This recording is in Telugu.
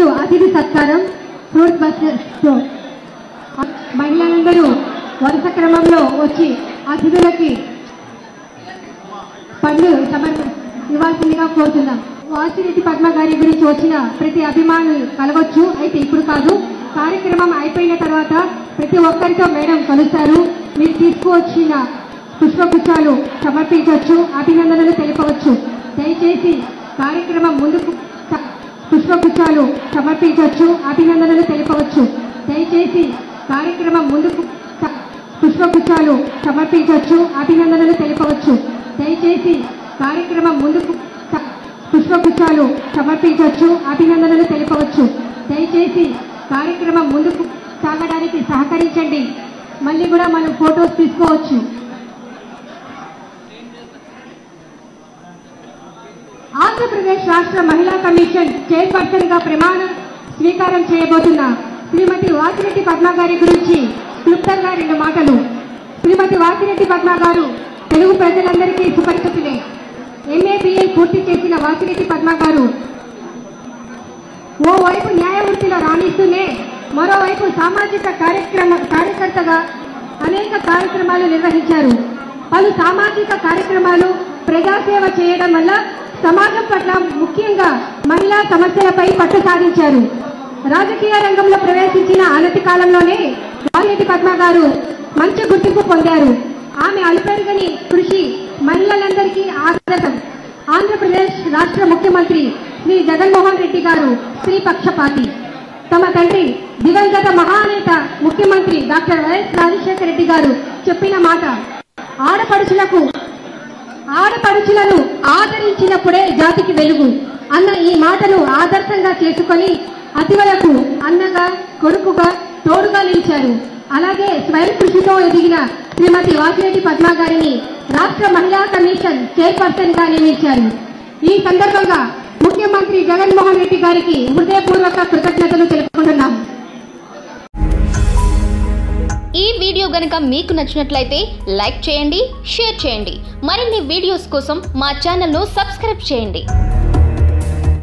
ఇప్పుడు అతిథి సత్కారం ఫ్రూట్ బస్టర్స్తో మహిళలందరూ వరుస క్రమంలో వచ్చి అతిథులకి పండ్లు సమర్ప ఇవ్వాల్సిందిగా కోరుతున్నాం వాసిరెడ్డి పద్మ గారి గురించి వచ్చిన ప్రతి అభిమాని కలవచ్చు అయితే ఇప్పుడు కాదు కార్యక్రమం అయిపోయిన తర్వాత ప్రతి ఒక్కరితో మేడం కలుస్తారు మీరు తీసుకువచ్చిన పుష్పగుచ్చాలు సమర్పించవచ్చు అభినందనలు తెలుపవచ్చు దయచేసి కార్యక్రమం ముందుకు స- పుష్పగుచ్చాలు సమర్పించవచ్చు అభినందనలు తెలుపవచ్చు దయచేసి కార్యక్రమం ముందుకు స- పుష్పగుచ్చాలు సమర్పించవచ్చు అభినందనలు తెలుపవచ్చు దయచేసి కార్యక్రమం ముందుకు స- పుష్పగుచ్చాలు సమర్పించవచ్చు అభినందనలు తెలుపవచ్చు దయచేసి కార్యక్రమం ముందుకు సాగడానికి సహకరించండి మళ్ళీ కూడా మనం ఫొటోస్ తీసుకోవచ్చు ఆంధ్రప్రదేశ్ రాష్ట్ర మహిళా కమిషన్ చైర్పర్సన్ గా ప్రమాణ స్వీకారం చేయబోతున్న శ్రీమతి వాసిరెడ్డి పద్మ గారి గురించి క్లుప్తంగా రెండు మాటలు శ్రీమతి వాసిరెడ్డి పద్మ గారు తెలుగు ప్రజలందరికీ సుపరిచితులే ఎంఏబిఎల్ పూర్తి చేసిన వాసిరెడ్డి పద్మ గారు ఓవైపు న్యాయమూర్తిలో రాణిస్తూనే మరోవైపు సామాజిక కార్యక్రమ కార్యకర్తగా అనేక కార్యక్రమాలు నిర్వహించారు పలు సామాజిక కార్యక్రమాలు ప్రజాసేవ చేయడం వల్ల సమాజం పట్ల ముఖ్యంగా మహిళా సమస్యలపై పట్టు సాధించారు రాజకీయ రంగంలో ప్రవేశించిన అనతి కాలంలోనే వాల్మీకి పద్మ గారు మంచి గుర్తింపు పొందారు ఆమె అలుపెరుగని కృషి మహిళలందరికీ ఆదర్శం ఆంధ్రప్రదేశ్ రాష్ట్ర ముఖ్యమంత్రి శ్రీ జగన్మోహన్ రెడ్డి గారు స్త్రీ పక్షపాతి తమ తండ్రి దివంగత మహానేత ముఖ్యమంత్రి డాక్టర్ వైఎస్ రాజశేఖర రెడ్డి గారు చెప్పిన మాట ఆడపడుచులకు ఆడపడుచులను ఆదరించినప్పుడే జాతికి వెలుగు అన్న ఈ మాటను ఆదర్శంగా చేసుకొని అతివలకు అన్నగా కొడుకుగా తోడుగా నిలిచారు అలాగే స్వయం కృషితో ఎదిగిన శ్రీమతి వాసిరెడ్డి పద్మ గారిని రాష్ట్ర మహిళా కమిషన్ చైర్పర్సన్ గా నియమించారు ఈ సందర్భంగా ముఖ్యమంత్రి జగన్మోహన్ రెడ్డి గారికి హృదయపూర్వక కృతజ్ఞతలు తెలుపుకుంటున్నాం ఈ వీడియో గనక మీకు నచ్చినట్లయితే లైక్ చేయండి షేర్ చేయండి మరిన్ని వీడియోస్ కోసం మా ఛానల్ను సబ్స్క్రైబ్ చేయండి